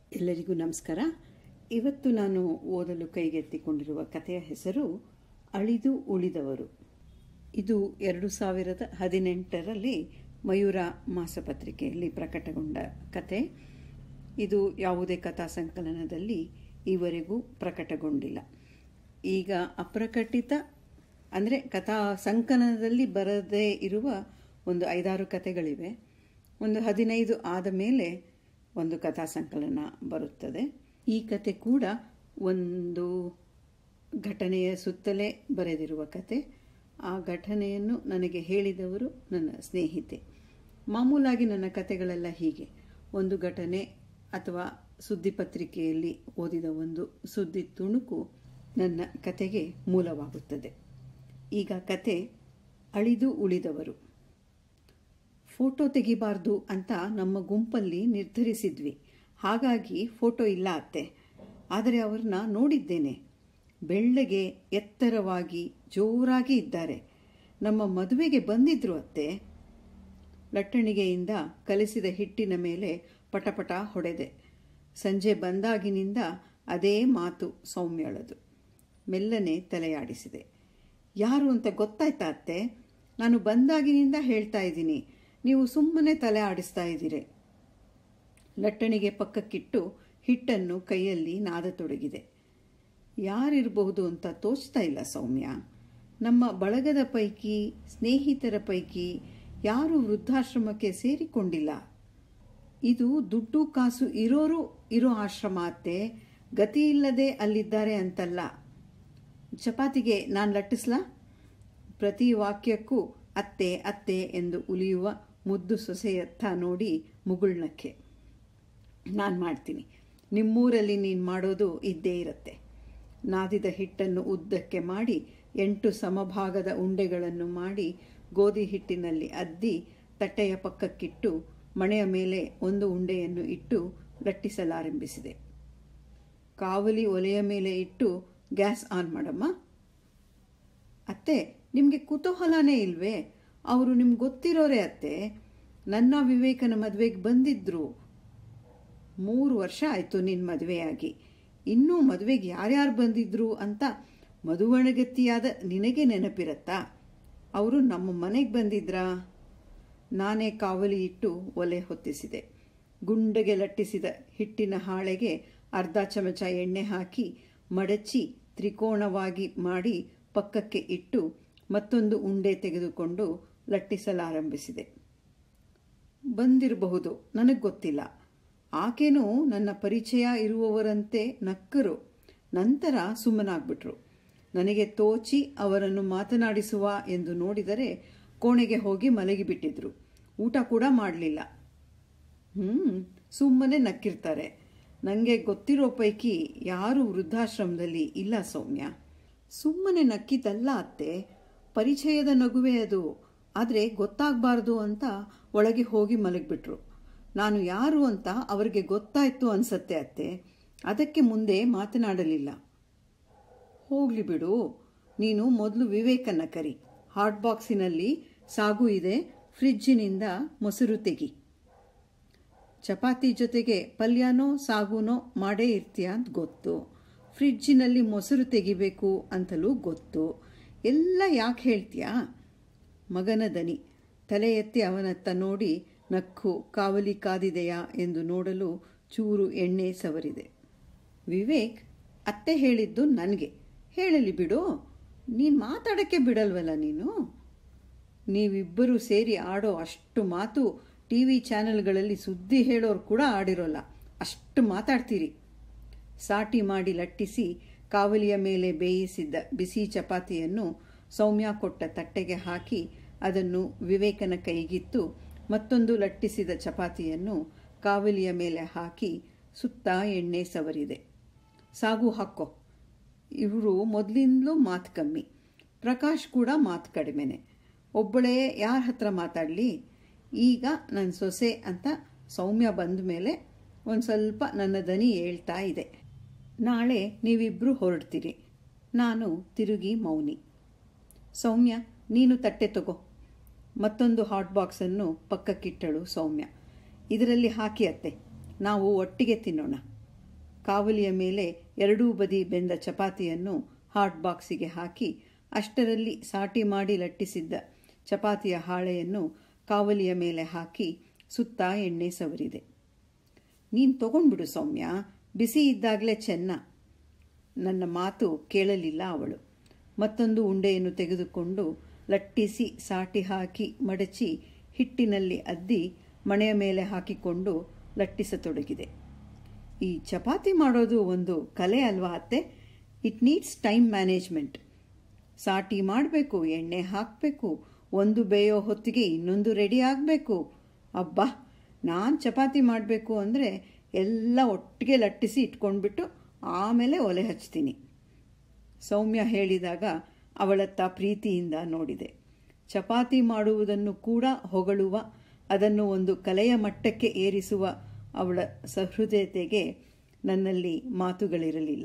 ಎಲ್ಲರಿಗೂ ನಮಸ್ಕಾರ ಇವತ್ತು ನಾನು ಓದಲು ಕೈಗೆತ್ತಿಕೊಂಡಿರುವ ಕಥೆಯ ಹೆಸರು ಅಳಿದು ಉಳಿದವರು ಇದು ಎರಡು ಸಾವಿರದ ಹದಿನೆಂಟರಲ್ಲಿ ಮಯೂರ ಮಾಸಪತ್ರಿಕೆಯಲ್ಲಿ ಪ್ರಕಟಗೊಂಡ ಕತೆ ಇದು ಯಾವುದೇ ಕಥಾ ಸಂಕಲನದಲ್ಲಿ ಈವರೆಗೂ ಪ್ರಕಟಗೊಂಡಿಲ್ಲ ಈಗ ಅಪ್ರಕಟಿತ ಅಂದರೆ ಕಥಾ ಸಂಕಲನದಲ್ಲಿ ಬರದೇ ಇರುವ ಒಂದು ಐದಾರು ಕಥೆಗಳಿವೆ ಒಂದು ಹದಿನೈದು ಆದ ಮೇಲೆ ಒಂದು ಕಥಾ ಸಂಕಲನ ಬರುತ್ತದೆ ಈ ಕತೆ ಕೂಡ ಒಂದು ಘಟನೆಯ ಸುತ್ತಲೇ ಬರೆದಿರುವ ಕತೆ ಆ ಘಟನೆಯನ್ನು ನನಗೆ ಹೇಳಿದವರು ನನ್ನ ಸ್ನೇಹಿತೆ ಮಾಮೂಲಾಗಿ ನನ್ನ ಕತೆಗಳೆಲ್ಲ ಹೀಗೆ ಒಂದು ಘಟನೆ ಅಥವಾ ಸುದ್ದಿ ಪತ್ರಿಕೆಯಲ್ಲಿ ಓದಿದ ಒಂದು ಸುದ್ದಿ ತುಣುಕು ನನ್ನ ಕತೆಗೆ ಮೂಲವಾಗುತ್ತದೆ ಈಗ ಕತೆ ಅಳಿದು ಉಳಿದವರು ಫೋಟೋ ತೆಗಿಬಾರ್ದು ಅಂತ ನಮ್ಮ ಗುಂಪಲ್ಲಿ ನಿರ್ಧರಿಸಿದ್ವಿ ಹಾಗಾಗಿ ಫೋಟೋ ಇಲ್ಲ ಅತ್ತೆ ಆದರೆ ಅವ್ರನ್ನ ನೋಡಿದ್ದೇನೆ ಬೆಳ್ಳಗೆ ಎತ್ತರವಾಗಿ ಜೋರಾಗಿ ಇದ್ದಾರೆ ನಮ್ಮ ಮದುವೆಗೆ ಬಂದಿದ್ರು ಅತ್ತೆ ಲಟ್ಟಣಿಗೆಯಿಂದ ಕಲಿಸಿದ ಹಿಟ್ಟಿನ ಮೇಲೆ ಪಟಪಟ ಹೊಡೆದೆ ಸಂಜೆ ಬಂದಾಗಿನಿಂದ ಅದೇ ಮಾತು ಸೌಮ್ಯಳದು ಮೆಲ್ಲನೆ ತಲೆಯಾಡಿಸಿದೆ ಯಾರು ಅಂತ ಗೊತ್ತಾಯ್ತಾ ಅತ್ತೆ ನಾನು ಬಂದಾಗಿನಿಂದ ಹೇಳ್ತಾ ಇದ್ದೀನಿ ನೀವು ಸುಮ್ಮನೆ ತಲೆ ಆಡಿಸ್ತಾ ಇದ್ದೀರಿ ಲಟ್ಟಣಿಗೆ ಪಕ್ಕಕ್ಕಿಟ್ಟು ಹಿಟ್ಟನ್ನು ಕೈಯಲ್ಲಿ ನಾದತೊಡಗಿದೆ ಯಾರಿರಬಹುದು ಅಂತ ತೋಚ್ತಾ ಇಲ್ಲ ಸೌಮ್ಯ ನಮ್ಮ ಬಳಗದ ಪೈಕಿ ಸ್ನೇಹಿತರ ಪೈಕಿ ಯಾರೂ ವೃದ್ಧಾಶ್ರಮಕ್ಕೆ ಸೇರಿಕೊಂಡಿಲ್ಲ ಇದು ದುಡ್ಡು ಕಾಸು ಇರೋರು ಇರೋ ಆಶ್ರಮ ಅತ್ತೆ ಗತಿ ಇಲ್ಲದೆ ಅಲ್ಲಿದ್ದಾರೆ ಅಂತಲ್ಲ ಚಪಾತಿಗೆ ನಾನು ಲಟ್ಟಿಸ್ಲಾ ಪ್ರತಿ ವಾಕ್ಯಕ್ಕೂ ಅತ್ತೆ ಅತ್ತೆ ಎಂದು ಉಲಿಯುವ ಮುದ್ದು ಸೊಸೆಯತ್ತ ನೋಡಿ ಮುಗುಳ್ನಕ್ಕೆ ನಾನು ಮಾಡ್ತೀನಿ ನಿಮ್ಮೂರಲ್ಲಿ ನೀನು ಮಾಡೋದು ಇದ್ದೇ ಇರುತ್ತೆ ನಾದಿದ ಹಿಟ್ಟನ್ನು ಉದ್ದಕ್ಕೆ ಮಾಡಿ ಎಂಟು ಸಮಭಾಗದ ಉಂಡೆಗಳನ್ನು ಮಾಡಿ ಗೋಧಿ ಹಿಟ್ಟಿನಲ್ಲಿ ಅದ್ದಿ ತಟ್ಟೆಯ ಪಕ್ಕಕ್ಕಿಟ್ಟು ಮಣೆಯ ಮೇಲೆ ಒಂದು ಉಂಡೆಯನ್ನು ಇಟ್ಟು ಲಟ್ಟಿಸಲಾರಂಭಿಸಿದೆ ಕಾವಲಿ ಒಲೆಯ ಮೇಲೆ ಇಟ್ಟು ಗ್ಯಾಸ್ ಆನ್ ಮಾಡಮ್ಮ ಅತ್ತೆ ನಿಮಗೆ ಕುತೂಹಲನೇ ಇಲ್ವೇ ಅವರು ನಿಮ್ಗೆ ಗೊತ್ತಿರೋರೇ ಅತ್ತೆ ನನ್ನ ವಿವೇಕನ ಮದುವೆಗೆ ಬಂದಿದ್ರು ಮೂರು ವರ್ಷ ಆಯಿತು ನಿನ್ನ ಮದುವೆಯಾಗಿ ಇನ್ನೂ ಮದುವೆಗೆ ಯಾರ್ಯಾರು ಬಂದಿದ್ರು ಅಂತ ಮದುವಣಗತಿಯಾದ ನಿನಗೆ ನೆನಪಿರತ್ತಾ ಅವರು ನಮ್ಮ ಮನೆಗೆ ಬಂದಿದ್ರಾ ನಾನೇ ಕಾವಲಿ ಇಟ್ಟು ಒಲೆ ಹೊತ್ತಿಸಿದೆ ಗುಂಡಗೆ ಲಟ್ಟಿಸಿದ ಹಿಟ್ಟಿನ ಹಾಳೆಗೆ ಅರ್ಧ ಚಮಚ ಎಣ್ಣೆ ಹಾಕಿ ಮಡಚಿ ತ್ರಿಕೋಣವಾಗಿ ಮಾಡಿ ಪಕ್ಕಕ್ಕೆ ಇಟ್ಟು ಮತ್ತೊಂದು ಉಂಡೆ ತೆಗೆದುಕೊಂಡು ಲಟ್ಟಿಸಲಾರಂಭಿಸಿದೆ ಬಂದಿರಬಹುದು ನನಗೆ ಗೊತ್ತಿಲ್ಲ ಆಕೆನೂ ನನ್ನ ಪರಿಚಯ ಇರುವವರಂತೆ ನಕ್ಕರು ನಂತರ ಸುಮ್ಮನಾಗ್ಬಿಟ್ರು ನನಗೆ ತೋಚಿ ಅವರನ್ನು ಮಾತನಾಡಿಸುವ ಎಂದು ನೋಡಿದರೆ ಕೋಣೆಗೆ ಹೋಗಿ ಮಲಗಿಬಿಟ್ಟಿದ್ರು ಊಟ ಕೂಡ ಮಾಡಲಿಲ್ಲ ಹ್ಞೂ ಸುಮ್ಮನೆ ನಕ್ಕಿರ್ತಾರೆ ನನಗೆ ಗೊತ್ತಿರೋ ಪೈಕಿ ಯಾರೂ ವೃದ್ಧಾಶ್ರಮದಲ್ಲಿ ಇಲ್ಲ ಸೌಮ್ಯ ಸುಮ್ಮನೆ ನಕ್ಕಿದ್ದಲ್ಲ ಅತ್ತೆ ಪರಿಚಯದ ನಗುವೆ ಅದು ಆದರೆ ಗೊತ್ತಾಗಬಾರ್ದು ಅಂತ ಒಳಗೆ ಹೋಗಿ ಮಲಗಿಬಿಟ್ರು ನಾನು ಯಾರು ಅಂತ ಅವರಿಗೆ ಗೊತ್ತಾಯ್ತು ಅನ್ಸತ್ತೆ ಅತ್ತೆ ಅದಕ್ಕೆ ಮುಂದೆ ಮಾತನಾಡಲಿಲ್ಲ ಹೋಗ್ಲಿ ಬಿಡು ನೀನು ಮೊದಲು ವಿವೇಕನ್ನ ಕರಿ ಹಾಟ್ ಬಾಕ್ಸಿನಲ್ಲಿ ಸಾಗು ಇದೆ ಫ್ರಿಜ್ಜಿನಿಂದ ಮೊಸರು ತೆಗಿ ಚಪಾತಿ ಜೊತೆಗೆ ಪಲ್ಯನೋ ಸಾಗುನೋ ಮಾಡೇ ಇರ್ತೀಯ ಅಂತ ಗೊತ್ತು ಫ್ರಿಜ್ಜಿನಲ್ಲಿ ಮೊಸರು ತೆಗಿಬೇಕು ಅಂತಲೂ ಗೊತ್ತು ಎಲ್ಲ ಯಾಕೆ ಹೇಳ್ತೀಯಾ ಮಗನ ದನಿ ತಲೆ ಎತ್ತಿ ಅವನತ್ತ ನೋಡಿ ನಕ್ಕು ಕಾವಲಿ ಕಾದಿದೆಯಾ ಎಂದು ನೋಡಲು ಚೂರು ಎಣ್ಣೆ ಸವರಿದೆ ವಿವೇಕ್ ಅತ್ತೆ ಹೇಳಿದ್ದು ನನಗೆ ಹೇಳಲಿ ಬಿಡು ನೀನು ಮಾತಾಡೋಕ್ಕೆ ಬಿಡಲ್ವಲ್ಲ ನೀನು ನೀವಿಬ್ಬರೂ ಸೇರಿ ಆಡೋ ಅಷ್ಟು ಮಾತು ಟಿ ವಿ ಚಾನೆಲ್ಗಳಲ್ಲಿ ಸುದ್ದಿ ಹೇಳೋರು ಕೂಡ ಆಡಿರೋಲ್ಲ ಅಷ್ಟು ಮಾತಾಡ್ತೀರಿ ಸಾಟಿ ಮಾಡಿ ಲಟ್ಟಿಸಿ ಕಾವಲಿಯ ಮೇಲೆ ಬೇಯಿಸಿದ್ದ ಬಿಸಿ ಚಪಾತಿಯನ್ನು ಸೌಮ್ಯ ಕೊಟ್ಟ ತಟ್ಟೆಗೆ ಹಾಕಿ ಅದನ್ನು ವಿವೇಕನ ಕೈಗಿತ್ತು ಮತ್ತೊಂದು ಲಟ್ಟಿಸಿದ ಚಪಾತಿಯನ್ನು ಕಾವಲಿಯ ಮೇಲೆ ಹಾಕಿ ಸುತ್ತ ಎಣ್ಣೆ ಸವರಿದೆ ಸಾಗು ಹಾಕೋ ಇವರು ಮೊದಲಿಂದಲೂ ಮಾತು ಕಮ್ಮಿ ಪ್ರಕಾಶ್ ಕೂಡ ಮಾತು ಕಡಿಮೆನೆ ಒಬ್ಬಳೇ ಯಾರ ಹತ್ರ ಮಾತಾಡಲಿ ಈಗ ನನ್ನ ಸೊಸೆ ಅಂತ ಸೌಮ್ಯ ಬಂದ ಮೇಲೆ ಒಂದು ಸ್ವಲ್ಪ ನನ್ನ ದನಿ ಹೇಳ್ತಾ ಇದೆ ನಾಳೆ ನೀವಿಬ್ಬರು ಹೊರಡ್ತೀರಿ ನಾನು ತಿರುಗಿ ಮೌನಿ ಸೌಮ್ಯ ನೀನು ತಟ್ಟೆ ತಗೋ ಮತ್ತೊಂದು ಹಾಟ್ ಬಾಕ್ಸನ್ನು ಪಕ್ಕಕ್ಕಿಟ್ಟಳು ಸೌಮ್ಯ ಇದರಲ್ಲಿ ಹಾಕಿ ಅತ್ತೆ ನಾವು ಒಟ್ಟಿಗೆ ತಿನ್ನೋಣ ಕಾವಲಿಯ ಮೇಲೆ ಎರಡೂ ಬದಿ ಬೆಂದ ಚಪಾತಿಯನ್ನು ಹಾಟ್ ಬಾಕ್ಸಿಗೆ ಹಾಕಿ ಅಷ್ಟರಲ್ಲಿ ಸಾಟಿ ಮಾಡಿ ಲಟ್ಟಿಸಿದ್ದ ಚಪಾತಿಯ ಹಾಳೆಯನ್ನು ಕಾವಲಿಯ ಮೇಲೆ ಹಾಕಿ ಸುತ್ತ ಎಣ್ಣೆ ಸವರಿದೆ ನೀನು ತಗೊಂಡ್ಬಿಡು ಸೌಮ್ಯ ಬಿಸಿ ಇದ್ದಾಗಲೇ ಚೆನ್ನ ನನ್ನ ಮಾತು ಕೇಳಲಿಲ್ಲ ಅವಳು ಮತ್ತೊಂದು ಉಂಡೆಯನ್ನು ತೆಗೆದುಕೊಂಡು ಲಟ್ಟಿಸಿ ಸಾಟಿ ಹಾಕಿ ಮಡಚಿ ಹಿಟ್ಟಿನಲ್ಲಿ ಅದ್ದಿ ಮಣೆಯ ಮೇಲೆ ಹಾಕಿಕೊಂಡು ಲಟ್ಟಿಸತೊಡಗಿದೆ ಈ ಚಪಾತಿ ಮಾಡೋದು ಒಂದು ಕಲೆ ಅಲ್ವಾ ಅತ್ತೆ ಇಟ್ ನೀಡ್ಸ್ ಟೈಮ್ ಮ್ಯಾನೇಜ್ಮೆಂಟ್ ಸಾಟಿ ಮಾಡಬೇಕು ಎಣ್ಣೆ ಹಾಕಬೇಕು ಒಂದು ಬೇಯೋ ಹೊತ್ತಿಗೆ ಇನ್ನೊಂದು ರೆಡಿ ಆಗಬೇಕು ಅಬ್ಬಾ ನಾನು ಚಪಾತಿ ಮಾಡಬೇಕು ಅಂದರೆ ಎಲ್ಲ ಒಟ್ಟಿಗೆ ಲಟ್ಟಿಸಿ ಇಟ್ಕೊಂಡ್ಬಿಟ್ಟು ಆಮೇಲೆ ಒಲೆ ಹಚ್ತೀನಿ ಸೌಮ್ಯ ಹೇಳಿದಾಗ ಅವಳತ್ತ ಪ್ರೀತಿಯಿಂದ ನೋಡಿದೆ ಚಪಾತಿ ಮಾಡುವುದನ್ನು ಕೂಡ ಹೊಗಳುವ ಅದನ್ನು ಒಂದು ಕಲೆಯ ಮಟ್ಟಕ್ಕೆ ಏರಿಸುವ ಅವಳ ಸಹೃದಯತೆಗೆ ನನ್ನಲ್ಲಿ ಮಾತುಗಳಿರಲಿಲ್ಲ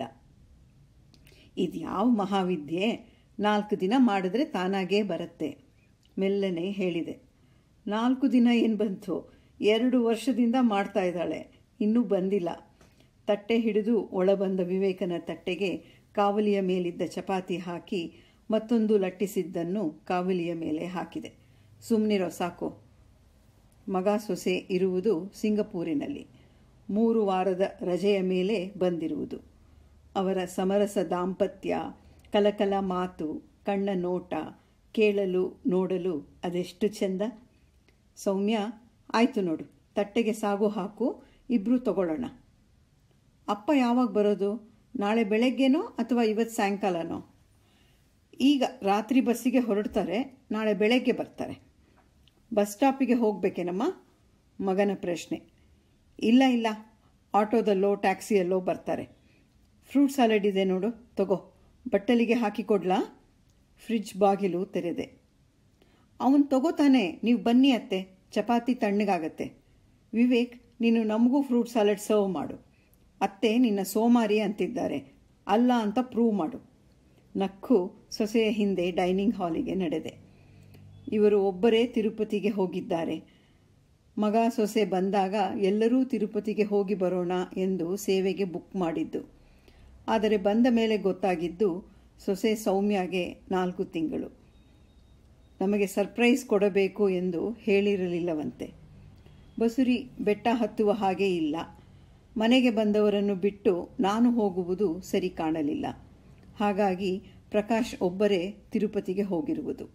ಇದ್ಯಾವ ಮಹಾವಿದ್ಯೆ ನಾಲ್ಕು ದಿನ ಮಾಡಿದ್ರೆ ತಾನಾಗೇ ಬರುತ್ತೆ ಮೆಲ್ಲನೆ ಹೇಳಿದೆ ನಾಲ್ಕು ದಿನ ಏನು ಬಂತು ಎರಡು ವರ್ಷದಿಂದ ಮಾಡ್ತಾ ಇದ್ದಾಳೆ ಇನ್ನೂ ಬಂದಿಲ್ಲ ತಟ್ಟೆ ಹಿಡಿದು ಒಳಬಂದ ವಿವೇಕನ ತಟ್ಟೆಗೆ ಕಾವಲಿಯ ಮೇಲಿದ್ದ ಚಪಾತಿ ಹಾಕಿ ಮತ್ತೊಂದು ಲಟ್ಟಿಸಿದ್ದನ್ನು ಕಾವಲಿಯ ಮೇಲೆ ಹಾಕಿದೆ ಸುಮ್ಮನಿರೋ ಸಾಕು ಮಗ ಸೊಸೆ ಇರುವುದು ಸಿಂಗಪೂರಿನಲ್ಲಿ ಮೂರು ವಾರದ ರಜೆಯ ಮೇಲೆ ಬಂದಿರುವುದು ಅವರ ಸಮರಸ ದಾಂಪತ್ಯ ಕಲಕಲ ಮಾತು ಕಣ್ಣ ನೋಟ ಕೇಳಲು ನೋಡಲು ಅದೆಷ್ಟು ಚೆಂದ ಸೌಮ್ಯ ಆಯಿತು ನೋಡು ತಟ್ಟೆಗೆ ಸಾಗು ಹಾಕು ಇಬ್ಬರು ತಗೊಳ್ಳೋಣ ಅಪ್ಪ ಯಾವಾಗ ಬರೋದು ನಾಳೆ ಬೆಳಗ್ಗೆನೋ ಅಥವಾ ಇವತ್ತು ಸಾಯಂಕಾಲನೋ ಈಗ ರಾತ್ರಿ ಬಸ್ಸಿಗೆ ಹೊರಡ್ತಾರೆ ನಾಳೆ ಬೆಳಗ್ಗೆ ಬರ್ತಾರೆ ಬಸ್ ಸ್ಟಾಪಿಗೆ ಹೋಗಬೇಕೇನಮ್ಮ ಮಗನ ಪ್ರಶ್ನೆ ಇಲ್ಲ ಇಲ್ಲ ಆಟೋದಲ್ಲೋ ಟ್ಯಾಕ್ಸಿಯಲ್ಲೋ ಬರ್ತಾರೆ ಫ್ರೂಟ್ ಸಾಲಡ್ ಇದೆ ನೋಡು ತಗೋ ಬಟ್ಟಲಿಗೆ ಹಾಕಿಕೊಡ್ಲಾ ಫ್ರಿಡ್ಜ್ ಬಾಗಿಲು ತೆರೆದೆ ಅವನು ತಗೋತಾನೆ ನೀವು ಬನ್ನಿ ಅತ್ತೆ ಚಪಾತಿ ತಣ್ಣಗಾಗತ್ತೆ ವಿವೇಕ್ ನೀನು ನಮಗೂ ಫ್ರೂಟ್ ಸಾಲಡ್ ಸರ್ವ್ ಮಾಡು ಅತ್ತೆ ನಿನ್ನ ಸೋಮಾರಿ ಅಂತಿದ್ದಾರೆ ಅಲ್ಲ ಅಂತ ಪ್ರೂವ್ ಮಾಡು ನಕ್ಕು ಸೊಸೆಯ ಹಿಂದೆ ಡೈನಿಂಗ್ ಹಾಲಿಗೆ ನಡೆದೆ ಇವರು ಒಬ್ಬರೇ ತಿರುಪತಿಗೆ ಹೋಗಿದ್ದಾರೆ ಮಗ ಸೊಸೆ ಬಂದಾಗ ಎಲ್ಲರೂ ತಿರುಪತಿಗೆ ಹೋಗಿ ಬರೋಣ ಎಂದು ಸೇವೆಗೆ ಬುಕ್ ಮಾಡಿದ್ದು ಆದರೆ ಬಂದ ಮೇಲೆ ಗೊತ್ತಾಗಿದ್ದು ಸೊಸೆ ಸೌಮ್ಯಗೆ ನಾಲ್ಕು ತಿಂಗಳು ನಮಗೆ ಸರ್ಪ್ರೈಸ್ ಕೊಡಬೇಕು ಎಂದು ಹೇಳಿರಲಿಲ್ಲವಂತೆ ಬಸುರಿ ಬೆಟ್ಟ ಹತ್ತುವ ಹಾಗೆ ಇಲ್ಲ ಮನೆಗೆ ಬಂದವರನ್ನು ಬಿಟ್ಟು ನಾನು ಹೋಗುವುದು ಸರಿ ಕಾಣಲಿಲ್ಲ ಹಾಗಾಗಿ ಪ್ರಕಾಶ್ ಒಬ್ಬರೇ ತಿರುಪತಿಗೆ ಹೋಗಿರುವುದು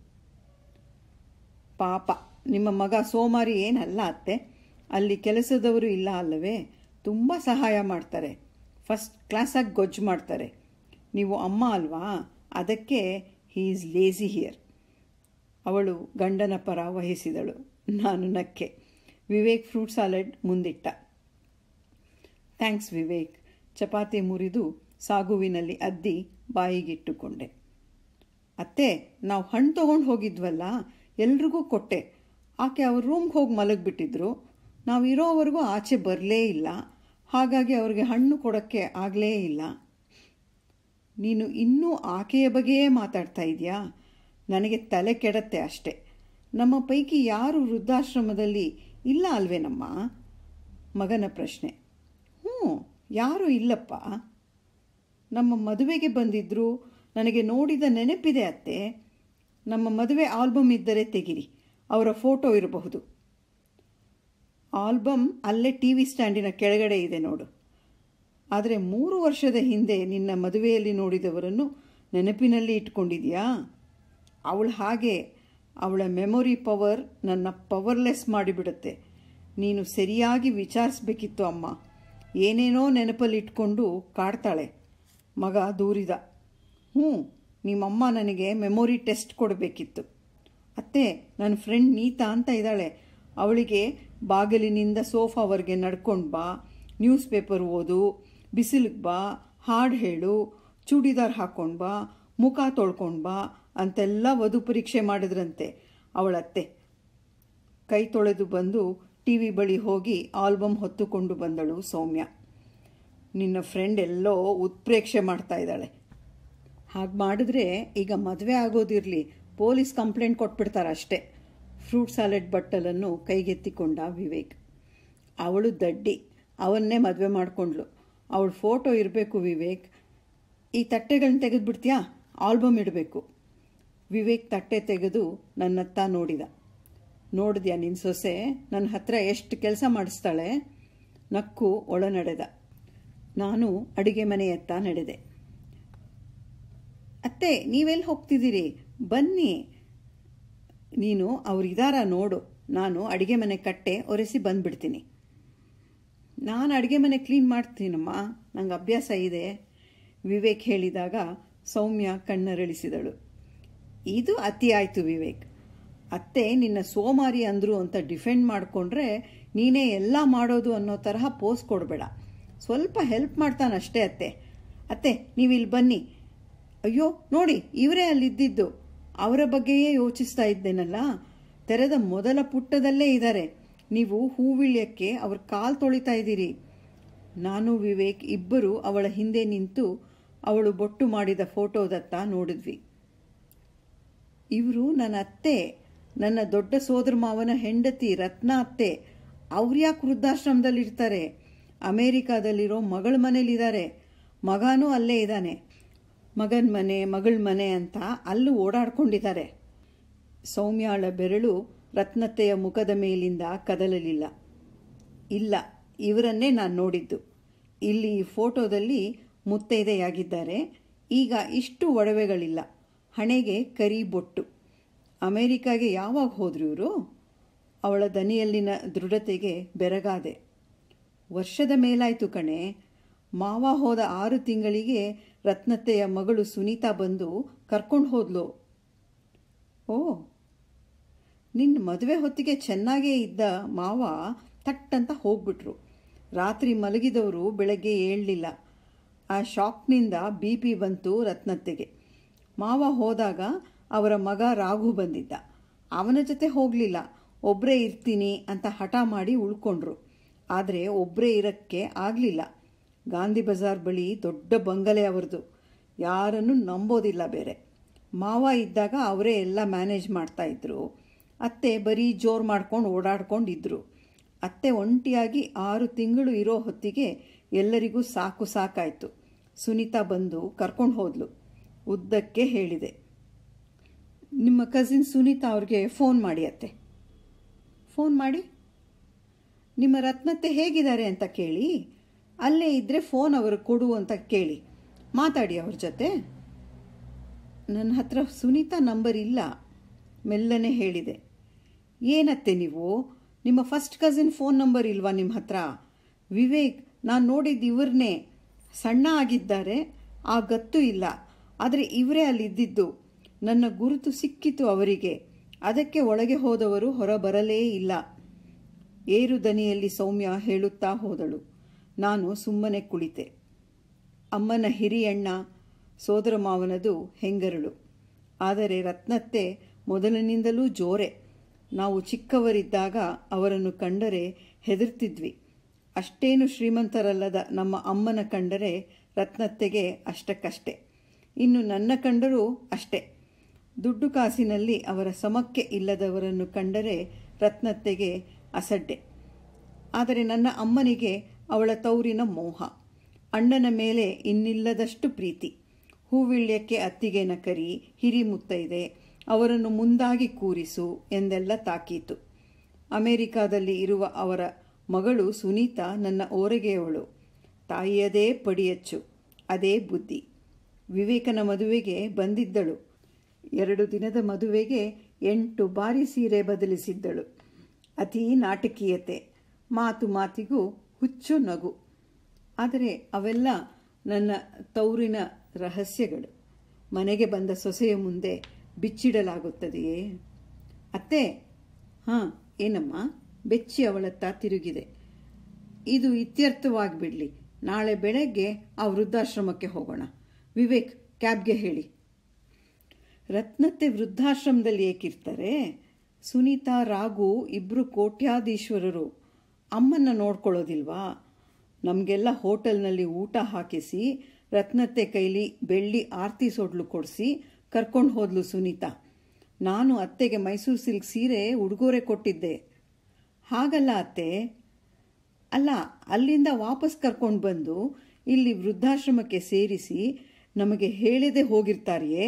ಪಾಪ ನಿಮ್ಮ ಮಗ ಸೋಮಾರಿ ಏನಲ್ಲ ಅತ್ತೆ ಅಲ್ಲಿ ಕೆಲಸದವರು ಇಲ್ಲ ಅಲ್ಲವೇ ತುಂಬ ಸಹಾಯ ಮಾಡ್ತಾರೆ ಫಸ್ಟ್ ಕ್ಲಾಸಾಗಿ ಗೊಜ್ಜು ಮಾಡ್ತಾರೆ ನೀವು ಅಮ್ಮ ಅಲ್ವಾ ಅದಕ್ಕೆ ಹೀ ಈಸ್ ಲೇಸಿ ಹಿಯರ್ ಅವಳು ಗಂಡನ ಪರ ವಹಿಸಿದಳು ನಾನು ನಕ್ಕೆ ವಿವೇಕ್ ಫ್ರೂಟ್ ಸಾಲಡ್ ಮುಂದಿಟ್ಟ ಥ್ಯಾಂಕ್ಸ್ ವಿವೇಕ್ ಚಪಾತಿ ಮುರಿದು ಸಾಗುವಿನಲ್ಲಿ ಅದ್ದಿ ಬಾಯಿಗಿಟ್ಟುಕೊಂಡೆ ಅತ್ತೆ ನಾವು ಹಣ್ಣು ತೊಗೊಂಡು ಹೋಗಿದ್ವಲ್ಲ ಎಲ್ರಿಗೂ ಕೊಟ್ಟೆ ಆಕೆ ಅವ್ರ ರೂಮ್ಗೆ ಹೋಗಿ ಮಲಗಿಬಿಟ್ಟಿದ್ರು ನಾವು ಇರೋವರೆಗೂ ಆಚೆ ಬರಲೇ ಇಲ್ಲ ಹಾಗಾಗಿ ಅವ್ರಿಗೆ ಹಣ್ಣು ಕೊಡೋಕ್ಕೆ ಆಗಲೇ ಇಲ್ಲ ನೀನು ಇನ್ನೂ ಆಕೆಯ ಬಗ್ಗೆಯೇ ಮಾತಾಡ್ತಾ ಇದೆಯಾ ನನಗೆ ತಲೆ ಕೆಡತ್ತೆ ಅಷ್ಟೆ ನಮ್ಮ ಪೈಕಿ ಯಾರು ವೃದ್ಧಾಶ್ರಮದಲ್ಲಿ ಇಲ್ಲ ಅಲ್ವೇನಮ್ಮ ಮಗನ ಪ್ರಶ್ನೆ ಹ್ಞೂ ಯಾರೂ ಇಲ್ಲಪ್ಪ ನಮ್ಮ ಮದುವೆಗೆ ಬಂದಿದ್ದರು ನನಗೆ ನೋಡಿದ ನೆನಪಿದೆ ಅತ್ತೆ ನಮ್ಮ ಮದುವೆ ಆಲ್ಬಮ್ ಇದ್ದರೆ ತೆಗಿರಿ ಅವರ ಫೋಟೋ ಇರಬಹುದು ಆಲ್ಬಮ್ ಅಲ್ಲೇ ಟಿ ವಿ ಸ್ಟ್ಯಾಂಡಿನ ಕೆಳಗಡೆ ಇದೆ ನೋಡು ಆದರೆ ಮೂರು ವರ್ಷದ ಹಿಂದೆ ನಿನ್ನ ಮದುವೆಯಲ್ಲಿ ನೋಡಿದವರನ್ನು ನೆನಪಿನಲ್ಲಿ ಇಟ್ಕೊಂಡಿದ್ಯಾ ಅವಳು ಹಾಗೆ ಅವಳ ಮೆಮೊರಿ ಪವರ್ ನನ್ನ ಪವರ್ಲೆಸ್ ಮಾಡಿಬಿಡುತ್ತೆ ನೀನು ಸರಿಯಾಗಿ ವಿಚಾರಿಸ್ಬೇಕಿತ್ತು ಅಮ್ಮ ಏನೇನೋ ನೆನಪಲ್ಲಿ ಇಟ್ಕೊಂಡು ಕಾಡ್ತಾಳೆ ಮಗ ದೂರಿದ ಹ್ಞೂ ನಿಮ್ಮಮ್ಮ ನನಗೆ ಮೆಮೊರಿ ಟೆಸ್ಟ್ ಕೊಡಬೇಕಿತ್ತು ಅತ್ತೆ ನನ್ನ ಫ್ರೆಂಡ್ ನೀತಾ ಅಂತ ಇದ್ದಾಳೆ ಅವಳಿಗೆ ಬಾಗಿಲಿನಿಂದ ಸೋಫಾವರೆಗೆ ನಡ್ಕೊಂಡು ಬಾ ನ್ಯೂಸ್ ಪೇಪರ್ ಓದು ಬಿಸಿಲಿಗೆ ಬಾ ಹಾಡು ಹೇಳು ಚೂಡಿದಾರ್ ಹಾಕ್ಕೊಂಡು ಬಾ ಮುಖ ತೊಳ್ಕೊಂಡು ಬಾ ಅಂತೆಲ್ಲ ವಧು ಪರೀಕ್ಷೆ ಮಾಡಿದ್ರಂತೆ ಅವಳತ್ತೆ ಕೈ ತೊಳೆದು ಬಂದು ಟಿ ವಿ ಬಳಿ ಹೋಗಿ ಆಲ್ಬಮ್ ಹೊತ್ತುಕೊಂಡು ಬಂದಳು ಸೌಮ್ಯ ನಿನ್ನ ಫ್ರೆಂಡ್ ಎಲ್ಲೋ ಉತ್ಪ್ರೇಕ್ಷೆ ಮಾಡ್ತಾ ಇದ್ದಾಳೆ ಹಾಗೆ ಮಾಡಿದ್ರೆ ಈಗ ಮದುವೆ ಆಗೋದಿರಲಿ ಪೊಲೀಸ್ ಕಂಪ್ಲೇಂಟ್ ಕೊಟ್ಬಿಡ್ತಾರೆ ಅಷ್ಟೇ ಫ್ರೂಟ್ ಸಾಲೆಡ್ ಬಟ್ಟಲನ್ನು ಕೈಗೆತ್ತಿಕೊಂಡ ವಿವೇಕ್ ಅವಳು ದಡ್ಡಿ ಅವನ್ನೇ ಮದುವೆ ಮಾಡಿಕೊಂಡ್ಳು ಅವಳ ಫೋಟೋ ಇರಬೇಕು ವಿವೇಕ್ ಈ ತಟ್ಟೆಗಳನ್ನ ತೆಗೆದುಬಿಡ್ತೀಯಾ ಆಲ್ಬಮ್ ಇಡಬೇಕು ವಿವೇಕ್ ತಟ್ಟೆ ತೆಗೆದು ನನ್ನತ್ತ ನೋಡಿದ ನೋಡಿದ್ಯಾ ನಿನ್ನ ಸೊಸೆ ನನ್ನ ಹತ್ರ ಎಷ್ಟು ಕೆಲಸ ಮಾಡಿಸ್ತಾಳೆ ನಕ್ಕು ಒಳ ನಡೆದ ನಾನು ಅಡಿಗೆ ಮನೆಯತ್ತ ನಡೆದೆ ಅತ್ತೆ ನೀವೆಲ್ಲಿ ಹೋಗ್ತಿದ್ದೀರಿ ಬನ್ನಿ ನೀನು ಅವ್ರಿದಾರ ನೋಡು ನಾನು ಅಡಿಗೆ ಮನೆ ಕಟ್ಟೆ ಒರೆಸಿ ಬಂದ್ಬಿಡ್ತೀನಿ ನಾನು ಅಡುಗೆ ಮನೆ ಕ್ಲೀನ್ ಮಾಡ್ತೀನಮ್ಮ ನಂಗೆ ಅಭ್ಯಾಸ ಇದೆ ವಿವೇಕ್ ಹೇಳಿದಾಗ ಸೌಮ್ಯ ಕಣ್ಣರಳಿಸಿದಳು ಇದು ಅತಿ ಆಯಿತು ವಿವೇಕ್ ಅತ್ತೆ ನಿನ್ನ ಸೋಮಾರಿ ಅಂದರು ಅಂತ ಡಿಫೆಂಡ್ ಮಾಡಿಕೊಂಡ್ರೆ ನೀನೇ ಎಲ್ಲ ಮಾಡೋದು ಅನ್ನೋ ತರಹ ಪೋಸ್ ಕೊಡಬೇಡ ಸ್ವಲ್ಪ ಹೆಲ್ಪ್ ಮಾಡ್ತಾನಷ್ಟೇ ಅತ್ತೆ ಅತ್ತೆ ನೀವು ಇಲ್ಲಿ ಬನ್ನಿ ಅಯ್ಯೋ ನೋಡಿ ಇವರೇ ಅಲ್ಲಿದ್ದಿದ್ದು ಅವರ ಬಗ್ಗೆಯೇ ಯೋಚಿಸ್ತಾ ಇದ್ದೇನಲ್ಲ ತೆರೆದ ಮೊದಲ ಪುಟ್ಟದಲ್ಲೇ ಇದ್ದಾರೆ ನೀವು ಹೂವಿಳ್ಯಕ್ಕೆ ಅವ್ರ ಕಾಲು ತೊಳಿತಾ ಇದ್ದೀರಿ ನಾನು ವಿವೇಕ್ ಇಬ್ಬರು ಅವಳ ಹಿಂದೆ ನಿಂತು ಅವಳು ಬೊಟ್ಟು ಮಾಡಿದ ಫೋಟೋದತ್ತ ನೋಡಿದ್ವಿ ಇವರು ನನ್ನ ಅತ್ತೆ ನನ್ನ ದೊಡ್ಡ ಸೋದರ ಮಾವನ ಹೆಂಡತಿ ರತ್ನ ಅತ್ತೆ ಅವ್ರ್ಯಾಕೆ ವೃದ್ಧಾಶ್ರಮದಲ್ಲಿರ್ತಾರೆ ಅಮೇರಿಕಾದಲ್ಲಿರೋ ಮಗಳ ಮನೇಲಿದ್ದಾರೆ ಮಗನೂ ಅಲ್ಲೇ ಇದ್ದಾನೆ ಮಗನ ಮನೆ ಮಗಳ ಮನೆ ಅಂತ ಅಲ್ಲೂ ಓಡಾಡ್ಕೊಂಡಿದ್ದಾರೆ ಸೌಮ್ಯಾಳ ಬೆರಳು ರತ್ನತೆಯ ಮುಖದ ಮೇಲಿಂದ ಕದಲಲಿಲ್ಲ ಇಲ್ಲ ಇವರನ್ನೇ ನಾನು ನೋಡಿದ್ದು ಇಲ್ಲಿ ಈ ಫೋಟೋದಲ್ಲಿ ಮುತ್ತೈದೆಯಾಗಿದ್ದಾರೆ ಈಗ ಇಷ್ಟು ಒಡವೆಗಳಿಲ್ಲ ಹಣೆಗೆ ಕರಿ ಬೊಟ್ಟು ಅಮೇರಿಕಾಗೆ ಯಾವಾಗ ಹೋದ್ರು ಇವರು ಅವಳ ದನಿಯಲ್ಲಿನ ದೃಢತೆಗೆ ಬೆರಗಾದೆ ವರ್ಷದ ಮೇಲಾಯ್ತು ಕಣೆ ಮಾವ ಹೋದ ಆರು ತಿಂಗಳಿಗೆ ರತ್ನತೆಯ ಮಗಳು ಸುನೀತಾ ಬಂದು ಕರ್ಕೊಂಡು ಹೋದ್ಲು ಓ ನಿನ್ನ ಮದುವೆ ಹೊತ್ತಿಗೆ ಚೆನ್ನಾಗೇ ಇದ್ದ ಮಾವ ತಟ್ಟಂತ ಹೋಗ್ಬಿಟ್ರು ರಾತ್ರಿ ಮಲಗಿದವರು ಬೆಳಗ್ಗೆ ಏಳಲಿಲ್ಲ ಆ ಶಾಕ್ನಿಂದ ಬಿ ಪಿ ಬಂತು ರತ್ನತ್ತೆಗೆ ಮಾವ ಹೋದಾಗ ಅವರ ಮಗ ರಾಘು ಬಂದಿದ್ದ ಅವನ ಜೊತೆ ಹೋಗಲಿಲ್ಲ ಒಬ್ಬರೇ ಇರ್ತೀನಿ ಅಂತ ಹಠ ಮಾಡಿ ಉಳ್ಕೊಂಡ್ರು ಆದರೆ ಒಬ್ಬರೇ ಇರಕ್ಕೆ ಆಗಲಿಲ್ಲ ಗಾಂಧಿ ಬಜಾರ್ ಬಳಿ ದೊಡ್ಡ ಬಂಗಲೆ ಅವರದು ಯಾರನ್ನು ನಂಬೋದಿಲ್ಲ ಬೇರೆ ಮಾವ ಇದ್ದಾಗ ಅವರೇ ಎಲ್ಲ ಮ್ಯಾನೇಜ್ ಮಾಡ್ತಾ ಇದ್ರು ಅತ್ತೆ ಬರೀ ಜೋರು ಮಾಡ್ಕೊಂಡು ಓಡಾಡ್ಕೊಂಡಿದ್ರು ಅತ್ತೆ ಒಂಟಿಯಾಗಿ ಆರು ತಿಂಗಳು ಇರೋ ಹೊತ್ತಿಗೆ ಎಲ್ಲರಿಗೂ ಸಾಕು ಸಾಕಾಯಿತು ಸುನೀತಾ ಬಂದು ಕರ್ಕೊಂಡು ಹೋದ್ಲು ಉದ್ದಕ್ಕೆ ಹೇಳಿದೆ ನಿಮ್ಮ ಕಸಿನ್ ಸುನೀತಾ ಅವ್ರಿಗೆ ಫೋನ್ ಮಾಡಿ ಅತ್ತೆ ಫೋನ್ ಮಾಡಿ ನಿಮ್ಮ ರತ್ನತ್ತೆ ಹೇಗಿದ್ದಾರೆ ಅಂತ ಕೇಳಿ ಅಲ್ಲೇ ಇದ್ದರೆ ಫೋನ್ ಅವರು ಕೊಡು ಅಂತ ಕೇಳಿ ಮಾತಾಡಿ ಅವ್ರ ಜೊತೆ ನನ್ನ ಹತ್ರ ಸುನೀತಾ ನಂಬರ್ ಇಲ್ಲ ಮೆಲ್ಲನೆ ಹೇಳಿದೆ ಏನತ್ತೆ ನೀವು ನಿಮ್ಮ ಫಸ್ಟ್ ಕಸಿನ್ ಫೋನ್ ನಂಬರ್ ಇಲ್ವಾ ನಿಮ್ಮ ಹತ್ರ ವಿವೇಕ್ ನಾನು ನೋಡಿದ್ದು ಇವ್ರನ್ನೇ ಸಣ್ಣ ಆಗಿದ್ದಾರೆ ಆ ಗತ್ತು ಇಲ್ಲ ಆದರೆ ಇವರೇ ಅಲ್ಲಿದ್ದಿದ್ದು ನನ್ನ ಗುರುತು ಸಿಕ್ಕಿತು ಅವರಿಗೆ ಅದಕ್ಕೆ ಒಳಗೆ ಹೋದವರು ಹೊರ ಬರಲೇ ಇಲ್ಲ ಏರು ದನಿಯಲ್ಲಿ ಸೌಮ್ಯ ಹೇಳುತ್ತಾ ಹೋದಳು ನಾನು ಸುಮ್ಮನೆ ಕುಳಿತೆ ಅಮ್ಮನ ಹಿರಿಯಣ್ಣ ಸೋದರ ಮಾವನದು ಹೆಂಗರಳು ಆದರೆ ರತ್ನತ್ತೆ ಮೊದಲಿನಿಂದಲೂ ಜೋರೆ ನಾವು ಚಿಕ್ಕವರಿದ್ದಾಗ ಅವರನ್ನು ಕಂಡರೆ ಹೆದರ್ತಿದ್ವಿ ಅಷ್ಟೇನು ಶ್ರೀಮಂತರಲ್ಲದ ನಮ್ಮ ಅಮ್ಮನ ಕಂಡರೆ ರತ್ನತ್ತೆಗೆ ಅಷ್ಟಕ್ಕಷ್ಟೆ ಇನ್ನು ನನ್ನ ಕಂಡರೂ ಅಷ್ಟೆ ದುಡ್ಡು ಕಾಸಿನಲ್ಲಿ ಅವರ ಸಮಕ್ಕೆ ಇಲ್ಲದವರನ್ನು ಕಂಡರೆ ರತ್ನತ್ತೆಗೆ ಅಸಡ್ಡೆ ಆದರೆ ನನ್ನ ಅಮ್ಮನಿಗೆ ಅವಳ ತೌರಿನ ಮೋಹ ಅಣ್ಣನ ಮೇಲೆ ಇನ್ನಿಲ್ಲದಷ್ಟು ಪ್ರೀತಿ ಹೂವಿಳ್ಯಕ್ಕೆ ಅತ್ತಿಗೆನ ಕರಿ ಹಿರಿ ಮುತ್ತೈದೆ ಅವರನ್ನು ಮುಂದಾಗಿ ಕೂರಿಸು ಎಂದೆಲ್ಲ ತಾಕೀತು ಅಮೆರಿಕಾದಲ್ಲಿ ಇರುವ ಅವರ ಮಗಳು ಸುನೀತಾ ನನ್ನ ಓರಗೆಯವಳು ತಾಯಿಯದೇ ಪಡಿಯಚ್ಚು ಅದೇ ಬುದ್ಧಿ ವಿವೇಕನ ಮದುವೆಗೆ ಬಂದಿದ್ದಳು ಎರಡು ದಿನದ ಮದುವೆಗೆ ಎಂಟು ಬಾರಿ ಸೀರೆ ಬದಲಿಸಿದ್ದಳು ಅತೀ ನಾಟಕೀಯತೆ ಮಾತು ಮಾತಿಗೂ ಹುಚ್ಚು ನಗು ಆದರೆ ಅವೆಲ್ಲ ನನ್ನ ತೌರಿನ ರಹಸ್ಯಗಳು ಮನೆಗೆ ಬಂದ ಸೊಸೆಯ ಮುಂದೆ ಬಿಚ್ಚಿಡಲಾಗುತ್ತದೆಯೇ ಅತ್ತೆ ಹಾಂ ಏನಮ್ಮ ಬೆಚ್ಚಿ ಅವಳತ್ತ ತಿರುಗಿದೆ ಇದು ಇತ್ಯರ್ಥವಾಗಿಬಿಡಲಿ ನಾಳೆ ಬೆಳಗ್ಗೆ ಆ ವೃದ್ಧಾಶ್ರಮಕ್ಕೆ ಹೋಗೋಣ ವಿವೇಕ್ ಕ್ಯಾಬ್ಗೆ ಹೇಳಿ ರತ್ನತ್ತೆ ವೃದ್ಧಾಶ್ರಮದಲ್ಲಿ ಏಕಿರ್ತಾರೆ ಸುನೀತಾ ರಾಘು ಇಬ್ಬರು ಕೋಟ್ಯಾಧೀಶ್ವರರು ಅಮ್ಮನ್ನ ನೋಡ್ಕೊಳ್ಳೋದಿಲ್ವಾ ನಮಗೆಲ್ಲ ಹೋಟೆಲ್ನಲ್ಲಿ ಊಟ ಹಾಕಿಸಿ ರತ್ನತ್ತೆ ಕೈಲಿ ಬೆಳ್ಳಿ ಆರತಿ ಸೊಡ್ಲು ಕೊಡಿಸಿ ಕರ್ಕೊಂಡು ಹೋದ್ಲು ಸುನೀತಾ ನಾನು ಅತ್ತೆಗೆ ಮೈಸೂರು ಸಿಲ್ಕ್ ಸೀರೆ ಉಡುಗೊರೆ ಕೊಟ್ಟಿದ್ದೆ ಹಾಗಲ್ಲ ಅತ್ತೆ ಅಲ್ಲ ಅಲ್ಲಿಂದ ವಾಪಸ್ ಕರ್ಕೊಂಡು ಬಂದು ಇಲ್ಲಿ ವೃದ್ಧಾಶ್ರಮಕ್ಕೆ ಸೇರಿಸಿ ನಮಗೆ ಹೇಳದೆ ಹೋಗಿರ್ತಾರೆಯೇ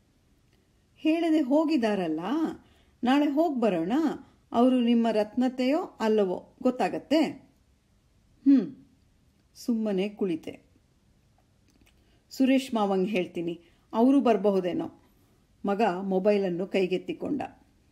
ಹೇಳದೆ ಹೋಗಿದಾರಲ್ಲ ನಾಳೆ ಹೋಗಿ ಬರೋಣ ಅವರು ನಿಮ್ಮ ರತ್ನತೆಯೋ ಅಲ್ಲವೋ ಗೊತ್ತಾಗತ್ತೆ ಹ್ಞೂ ಸುಮ್ಮನೆ ಕುಳಿತೆ ಸುರೇಶ್ ಮಾವಂಗೆ ಹೇಳ್ತೀನಿ ಅವರು ಬರಬಹುದೇನೋ ಮಗ ಮೊಬೈಲನ್ನು ಕೈಗೆತ್ತಿಕೊಂಡ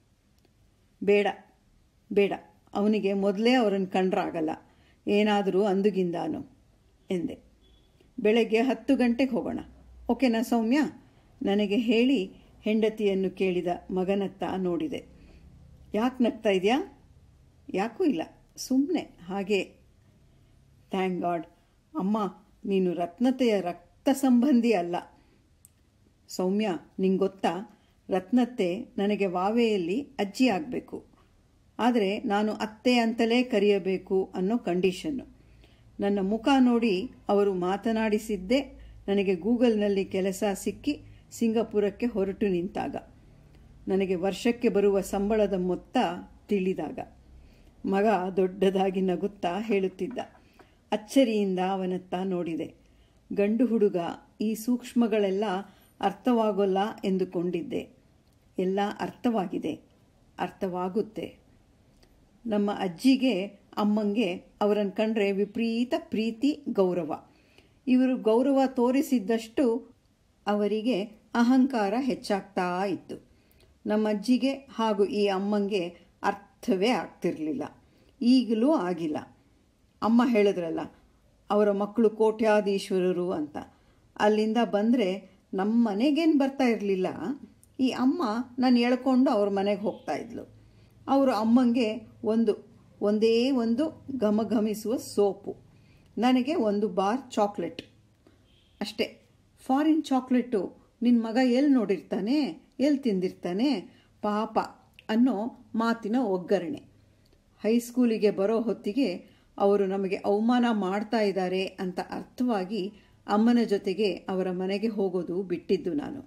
ಬೇಡ ಬೇಡ ಅವನಿಗೆ ಮೊದಲೇ ಅವರನ್ನು ಕಂಡ್ರಾಗಲ್ಲ ಏನಾದರೂ ಅಂದುಗಿಂದಾನು ಎಂದೆ ಬೆಳಗ್ಗೆ ಹತ್ತು ಗಂಟೆಗೆ ಹೋಗೋಣ ಓಕೆನಾ ಸೌಮ್ಯ ನನಗೆ ಹೇಳಿ ಹೆಂಡತಿಯನ್ನು ಕೇಳಿದ ಮಗನತ್ತ ನೋಡಿದೆ ಯಾಕೆ ನಗ್ತಾ ಇದೆಯಾ ಯಾಕೂ ಇಲ್ಲ ಸುಮ್ಮನೆ ಹಾಗೆ ಥ್ಯಾಂಕ್ ಗಾಡ್ ಅಮ್ಮ ನೀನು ರತ್ನತೆಯ ರಕ್ತ ಸಂಬಂಧಿ ಅಲ್ಲ ಸೌಮ್ಯ ನಿಂಗೆ ಗೊತ್ತಾ ರತ್ನತ್ತೆ ನನಗೆ ವಾವೆಯಲ್ಲಿ ಅಜ್ಜಿ ಆಗಬೇಕು ಆದರೆ ನಾನು ಅತ್ತೆ ಅಂತಲೇ ಕರೆಯಬೇಕು ಅನ್ನೋ ಕಂಡೀಷನ್ನು ನನ್ನ ಮುಖ ನೋಡಿ ಅವರು ಮಾತನಾಡಿಸಿದ್ದೇ ನನಗೆ ಗೂಗಲ್ನಲ್ಲಿ ಕೆಲಸ ಸಿಕ್ಕಿ ಸಿಂಗಪುರಕ್ಕೆ ಹೊರಟು ನಿಂತಾಗ ನನಗೆ ವರ್ಷಕ್ಕೆ ಬರುವ ಸಂಬಳದ ಮೊತ್ತ ತಿಳಿದಾಗ ಮಗ ದೊಡ್ಡದಾಗಿ ನಗುತ್ತಾ ಹೇಳುತ್ತಿದ್ದ ಅಚ್ಚರಿಯಿಂದ ಅವನತ್ತ ನೋಡಿದೆ ಗಂಡು ಹುಡುಗ ಈ ಸೂಕ್ಷ್ಮಗಳೆಲ್ಲ ಅರ್ಥವಾಗೋಲ್ಲ ಎಂದುಕೊಂಡಿದ್ದೆ ಎಲ್ಲ ಅರ್ಥವಾಗಿದೆ ಅರ್ಥವಾಗುತ್ತೆ ನಮ್ಮ ಅಜ್ಜಿಗೆ ಅಮ್ಮಂಗೆ ಅವರನ್ನು ಕಂಡ್ರೆ ವಿಪರೀತ ಪ್ರೀತಿ ಗೌರವ ಇವರು ಗೌರವ ತೋರಿಸಿದ್ದಷ್ಟು ಅವರಿಗೆ ಅಹಂಕಾರ ಹೆಚ್ಚಾಗ್ತಾ ಇತ್ತು ನಮ್ಮ ಅಜ್ಜಿಗೆ ಹಾಗೂ ಈ ಅಮ್ಮಂಗೆ ಅರ್ಥವೇ ಆಗ್ತಿರಲಿಲ್ಲ ಈಗಲೂ ಆಗಿಲ್ಲ ಅಮ್ಮ ಹೇಳಿದ್ರಲ್ಲ ಅವರ ಮಕ್ಕಳು ಕೋಟ್ಯಾಧೀಶ್ವರರು ಅಂತ ಅಲ್ಲಿಂದ ಬಂದರೆ ನಮ್ಮ ಮನೆಗೇನು ಬರ್ತಾ ಇರಲಿಲ್ಲ ಈ ಅಮ್ಮ ನಾನು ಎಳ್ಕೊಂಡು ಅವ್ರ ಮನೆಗೆ ಹೋಗ್ತಾ ಇದ್ಲು ಅವರು ಅಮ್ಮಂಗೆ ಒಂದು ಒಂದೇ ಒಂದು ಘಮಘಮಿಸುವ ಸೋಪು ನನಗೆ ಒಂದು ಬಾರ್ ಚಾಕ್ಲೇಟ್ ಅಷ್ಟೇ ಫಾರಿನ್ ಚಾಕ್ಲೇಟು ನಿನ್ನ ಮಗ ಎಲ್ಲಿ ನೋಡಿರ್ತಾನೆ ಎಲ್ಲಿ ತಿಂದಿರ್ತಾನೆ ಪಾಪ ಅನ್ನೋ ಮಾತಿನ ಒಗ್ಗರಣೆ ಹೈಸ್ಕೂಲಿಗೆ ಬರೋ ಹೊತ್ತಿಗೆ ಅವರು ನಮಗೆ ಅವಮಾನ ಮಾಡ್ತಾ ಇದ್ದಾರೆ ಅಂತ ಅರ್ಥವಾಗಿ ಅಮ್ಮನ ಜೊತೆಗೆ ಅವರ ಮನೆಗೆ ಹೋಗೋದು ಬಿಟ್ಟಿದ್ದು ನಾನು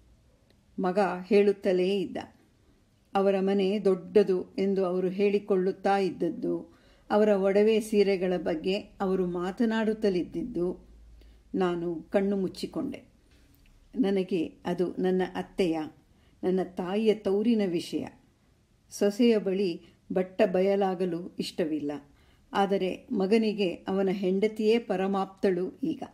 ಮಗ ಹೇಳುತ್ತಲೇ ಇದ್ದ ಅವರ ಮನೆ ದೊಡ್ಡದು ಎಂದು ಅವರು ಹೇಳಿಕೊಳ್ಳುತ್ತಾ ಇದ್ದದ್ದು ಅವರ ಒಡವೆ ಸೀರೆಗಳ ಬಗ್ಗೆ ಅವರು ಮಾತನಾಡುತ್ತಲಿದ್ದಿದ್ದು ನಾನು ಕಣ್ಣು ಮುಚ್ಚಿಕೊಂಡೆ ನನಗೆ ಅದು ನನ್ನ ಅತ್ತೆಯ ನನ್ನ ತಾಯಿಯ ತೌರಿನ ವಿಷಯ ಸೊಸೆಯ ಬಳಿ ಬಟ್ಟ ಬಯಲಾಗಲು ಇಷ್ಟವಿಲ್ಲ ಆದರೆ ಮಗನಿಗೆ ಅವನ ಹೆಂಡತಿಯೇ ಪರಮಾಪ್ತಳು ಈಗ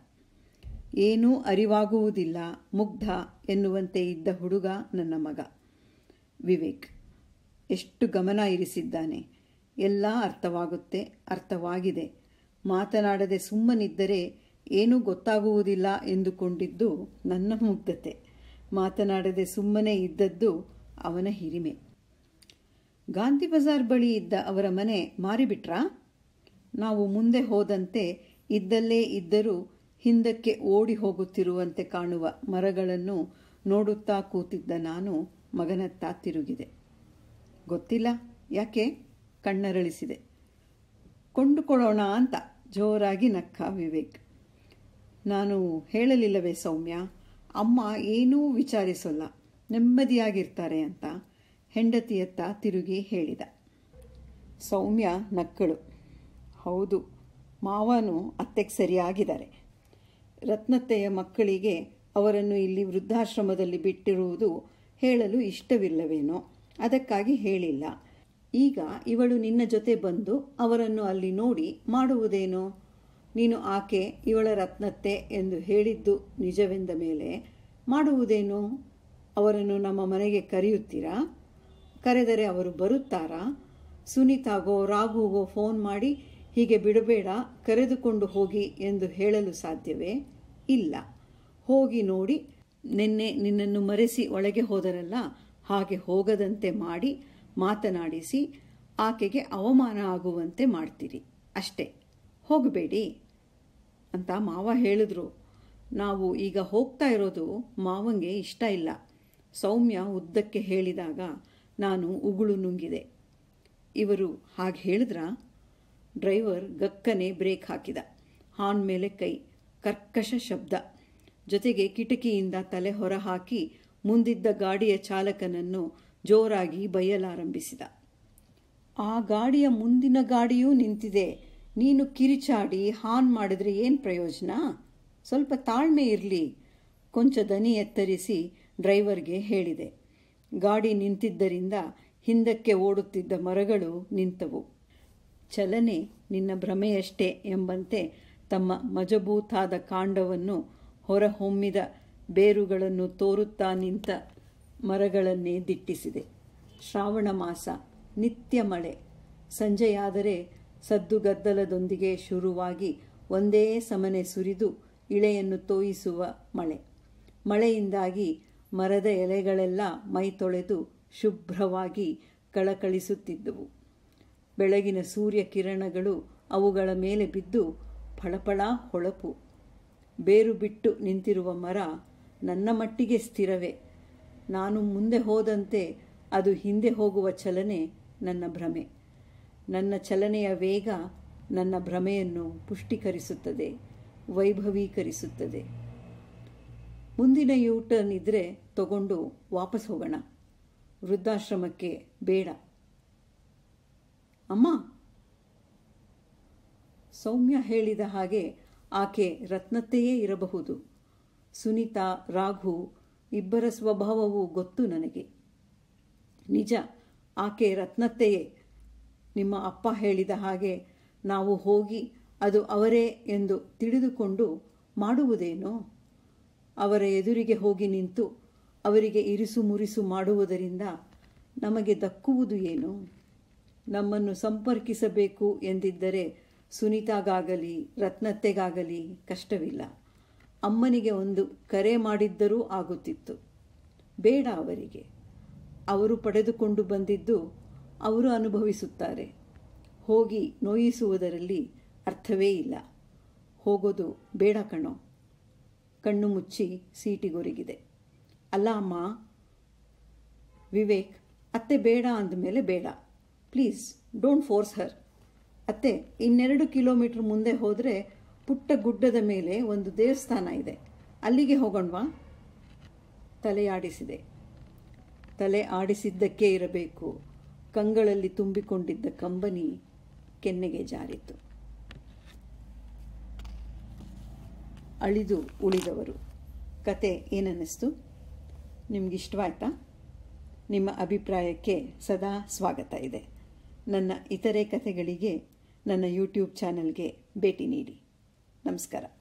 ಏನೂ ಅರಿವಾಗುವುದಿಲ್ಲ ಮುಗ್ಧ ಎನ್ನುವಂತೆ ಇದ್ದ ಹುಡುಗ ನನ್ನ ಮಗ ವಿವೇಕ್ ಎಷ್ಟು ಗಮನ ಇರಿಸಿದ್ದಾನೆ ಎಲ್ಲ ಅರ್ಥವಾಗುತ್ತೆ ಅರ್ಥವಾಗಿದೆ ಮಾತನಾಡದೆ ಸುಮ್ಮನಿದ್ದರೆ ಏನೂ ಗೊತ್ತಾಗುವುದಿಲ್ಲ ಎಂದುಕೊಂಡಿದ್ದು ನನ್ನ ಮುಗ್ಧತೆ ಮಾತನಾಡದೆ ಸುಮ್ಮನೆ ಇದ್ದದ್ದು ಅವನ ಹಿರಿಮೆ ಗಾಂಧಿ ಬಜಾರ್ ಬಳಿ ಇದ್ದ ಅವರ ಮನೆ ಮಾರಿಬಿಟ್ರಾ ನಾವು ಮುಂದೆ ಹೋದಂತೆ ಇದ್ದಲ್ಲೇ ಇದ್ದರೂ ಹಿಂದಕ್ಕೆ ಓಡಿ ಹೋಗುತ್ತಿರುವಂತೆ ಕಾಣುವ ಮರಗಳನ್ನು ನೋಡುತ್ತಾ ಕೂತಿದ್ದ ನಾನು ಮಗನತ್ತ ತಿರುಗಿದೆ ಗೊತ್ತಿಲ್ಲ ಯಾಕೆ ಕಣ್ಣರಳಿಸಿದೆ ಕೊಂಡುಕೊಳ್ಳೋಣ ಅಂತ ಜೋರಾಗಿ ನಕ್ಕ ವಿವೇಕ್ ನಾನು ಹೇಳಲಿಲ್ಲವೇ ಸೌಮ್ಯ ಅಮ್ಮ ಏನೂ ವಿಚಾರಿಸೋಲ್ಲ ನೆಮ್ಮದಿಯಾಗಿರ್ತಾರೆ ಅಂತ ಹೆಂಡತಿಯತ್ತ ತಿರುಗಿ ಹೇಳಿದ ಸೌಮ್ಯ ನಕ್ಕಳು ಹೌದು ಮಾವನು ಅತ್ತೆಗೆ ಸರಿಯಾಗಿದ್ದಾರೆ ರತ್ನತ್ತೆಯ ಮಕ್ಕಳಿಗೆ ಅವರನ್ನು ಇಲ್ಲಿ ವೃದ್ಧಾಶ್ರಮದಲ್ಲಿ ಬಿಟ್ಟಿರುವುದು ಹೇಳಲು ಇಷ್ಟವಿಲ್ಲವೇನೋ ಅದಕ್ಕಾಗಿ ಹೇಳಿಲ್ಲ ಈಗ ಇವಳು ನಿನ್ನ ಜೊತೆ ಬಂದು ಅವರನ್ನು ಅಲ್ಲಿ ನೋಡಿ ಮಾಡುವುದೇನೋ ನೀನು ಆಕೆ ಇವಳ ರತ್ನತ್ತೆ ಎಂದು ಹೇಳಿದ್ದು ನಿಜವೆಂದ ಮೇಲೆ ಮಾಡುವುದೇನು ಅವರನ್ನು ನಮ್ಮ ಮನೆಗೆ ಕರೆಯುತ್ತೀರಾ ಕರೆದರೆ ಅವರು ಬರುತ್ತಾರಾ ಸುನೀತಾಗೋ ರಾಘುಗೋ ಫೋನ್ ಮಾಡಿ ಹೀಗೆ ಬಿಡಬೇಡ ಕರೆದುಕೊಂಡು ಹೋಗಿ ಎಂದು ಹೇಳಲು ಸಾಧ್ಯವೇ ಇಲ್ಲ ಹೋಗಿ ನೋಡಿ ನಿನ್ನೆ ನಿನ್ನನ್ನು ಮರೆಸಿ ಒಳಗೆ ಹೋದರಲ್ಲ ಹಾಗೆ ಹೋಗದಂತೆ ಮಾಡಿ ಮಾತನಾಡಿಸಿ ಆಕೆಗೆ ಅವಮಾನ ಆಗುವಂತೆ ಮಾಡ್ತೀರಿ ಅಷ್ಟೇ ಹೋಗಬೇಡಿ ಅಂತ ಮಾವ ಹೇಳಿದ್ರು ನಾವು ಈಗ ಹೋಗ್ತಾ ಇರೋದು ಮಾವಂಗೆ ಇಷ್ಟ ಇಲ್ಲ ಸೌಮ್ಯ ಉದ್ದಕ್ಕೆ ಹೇಳಿದಾಗ ನಾನು ಉಗುಳು ನುಂಗಿದೆ ಇವರು ಹಾಗೆ ಹೇಳಿದ್ರಾ ಡ್ರೈವರ್ ಗಕ್ಕನೆ ಬ್ರೇಕ್ ಹಾಕಿದ ಹಾರ್ನ್ ಮೇಲೆ ಕೈ ಕರ್ಕಶ ಶಬ್ದ ಜೊತೆಗೆ ಕಿಟಕಿಯಿಂದ ತಲೆ ಹೊರಹಾಕಿ ಮುಂದಿದ್ದ ಗಾಡಿಯ ಚಾಲಕನನ್ನು ಜೋರಾಗಿ ಬೈಯಲಾರಂಭಿಸಿದ ಆ ಗಾಡಿಯ ಮುಂದಿನ ಗಾಡಿಯೂ ನಿಂತಿದೆ ನೀನು ಕಿರಿಚಾಡಿ ಹಾನ್ ಮಾಡಿದ್ರೆ ಏನು ಪ್ರಯೋಜನ ಸ್ವಲ್ಪ ತಾಳ್ಮೆ ಇರಲಿ ಕೊಂಚ ದನಿ ಎತ್ತರಿಸಿ ಡ್ರೈವರ್ಗೆ ಹೇಳಿದೆ ಗಾಡಿ ನಿಂತಿದ್ದರಿಂದ ಹಿಂದಕ್ಕೆ ಓಡುತ್ತಿದ್ದ ಮರಗಳು ನಿಂತವು ಚಲನೆ ನಿನ್ನ ಭ್ರಮೆಯಷ್ಟೇ ಎಂಬಂತೆ ತಮ್ಮ ಮಜಬೂತಾದ ಕಾಂಡವನ್ನು ಹೊರಹೊಮ್ಮಿದ ಬೇರುಗಳನ್ನು ತೋರುತ್ತಾ ನಿಂತ ಮರಗಳನ್ನೇ ದಿಟ್ಟಿಸಿದೆ ಶ್ರಾವಣ ಮಾಸ ನಿತ್ಯ ಮಳೆ ಸಂಜೆಯಾದರೆ ಸದ್ದುಗದ್ದಲದೊಂದಿಗೆ ಶುರುವಾಗಿ ಒಂದೇ ಸಮನೆ ಸುರಿದು ಇಳೆಯನ್ನು ತೋಯಿಸುವ ಮಳೆ ಮಳೆಯಿಂದಾಗಿ ಮರದ ಎಲೆಗಳೆಲ್ಲ ಮೈ ತೊಳೆದು ಶುಭ್ರವಾಗಿ ಕಳಕಳಿಸುತ್ತಿದ್ದುವು ಬೆಳಗಿನ ಸೂರ್ಯ ಕಿರಣಗಳು ಅವುಗಳ ಮೇಲೆ ಬಿದ್ದು ಫಳಫಳ ಹೊಳಪು ಬೇರು ಬಿಟ್ಟು ನಿಂತಿರುವ ಮರ ನನ್ನ ಮಟ್ಟಿಗೆ ಸ್ಥಿರವೇ ನಾನು ಮುಂದೆ ಹೋದಂತೆ ಅದು ಹಿಂದೆ ಹೋಗುವ ಚಲನೆ ನನ್ನ ಭ್ರಮೆ ನನ್ನ ಚಲನೆಯ ವೇಗ ನನ್ನ ಭ್ರಮೆಯನ್ನು ಪುಷ್ಟೀಕರಿಸುತ್ತದೆ ವೈಭವೀಕರಿಸುತ್ತದೆ ಮುಂದಿನ ಯೂ ಟರ್ನ್ ಇದ್ದರೆ ತಗೊಂಡು ವಾಪಸ್ ಹೋಗೋಣ ವೃದ್ಧಾಶ್ರಮಕ್ಕೆ ಬೇಡ ಅಮ್ಮ ಸೌಮ್ಯ ಹೇಳಿದ ಹಾಗೆ ಆಕೆ ರತ್ನತ್ತೆಯೇ ಇರಬಹುದು ಸುನೀತಾ ರಾಘು ಇಬ್ಬರ ಸ್ವಭಾವವು ಗೊತ್ತು ನನಗೆ ನಿಜ ಆಕೆ ರತ್ನತ್ತೆಯೇ ನಿಮ್ಮ ಅಪ್ಪ ಹೇಳಿದ ಹಾಗೆ ನಾವು ಹೋಗಿ ಅದು ಅವರೇ ಎಂದು ತಿಳಿದುಕೊಂಡು ಮಾಡುವುದೇನೋ ಅವರ ಎದುರಿಗೆ ಹೋಗಿ ನಿಂತು ಅವರಿಗೆ ಇರಿಸು ಮುರಿಸು ಮಾಡುವುದರಿಂದ ನಮಗೆ ದಕ್ಕುವುದು ಏನು ನಮ್ಮನ್ನು ಸಂಪರ್ಕಿಸಬೇಕು ಎಂದಿದ್ದರೆ ಸುನೀತಾಗಾಗಲಿ ರತ್ನತ್ತೆಗಾಗಲಿ ಕಷ್ಟವಿಲ್ಲ ಅಮ್ಮನಿಗೆ ಒಂದು ಕರೆ ಮಾಡಿದ್ದರೂ ಆಗುತ್ತಿತ್ತು ಬೇಡ ಅವರಿಗೆ ಅವರು ಪಡೆದುಕೊಂಡು ಬಂದಿದ್ದು ಅವರು ಅನುಭವಿಸುತ್ತಾರೆ ಹೋಗಿ ನೋಯಿಸುವುದರಲ್ಲಿ ಅರ್ಥವೇ ಇಲ್ಲ ಹೋಗೋದು ಬೇಡ ಕಣೋ ಕಣ್ಣು ಮುಚ್ಚಿ ಸೀಟಿಗೊರಗಿದೆ ಅಲ್ಲ ಅಮ್ಮ ವಿವೇಕ್ ಅತ್ತೆ ಬೇಡ ಅಂದಮೇಲೆ ಬೇಡ ಪ್ಲೀಸ್ ಡೋಂಟ್ ಫೋರ್ಸ್ ಹರ್ ಅತ್ತೆ ಇನ್ನೆರಡು ಕಿಲೋಮೀಟರ್ ಮುಂದೆ ಹೋದರೆ ಪುಟ್ಟ ಗುಡ್ಡದ ಮೇಲೆ ಒಂದು ದೇವಸ್ಥಾನ ಇದೆ ಅಲ್ಲಿಗೆ ಹೋಗೋಣವಾ ತಲೆಯಾಡಿಸಿದೆ ತಲೆ ಆಡಿಸಿದ್ದಕ್ಕೆ ಇರಬೇಕು ಕಂಗಳಲ್ಲಿ ತುಂಬಿಕೊಂಡಿದ್ದ ಕಂಬನಿ ಕೆನ್ನೆಗೆ ಜಾರಿತು ಅಳಿದು ಉಳಿದವರು ಕತೆ ಏನನ್ನಿಸ್ತು ನಿಮಗಿಷ್ಟವಾಯ್ತಾ ನಿಮ್ಮ ಅಭಿಪ್ರಾಯಕ್ಕೆ ಸದಾ ಸ್ವಾಗತ ಇದೆ ನನ್ನ ಇತರೆ ಕಥೆಗಳಿಗೆ ನನ್ನ ಯೂಟ್ಯೂಬ್ ಚಾನಲ್ಗೆ ಭೇಟಿ ನೀಡಿ ನಮಸ್ಕಾರ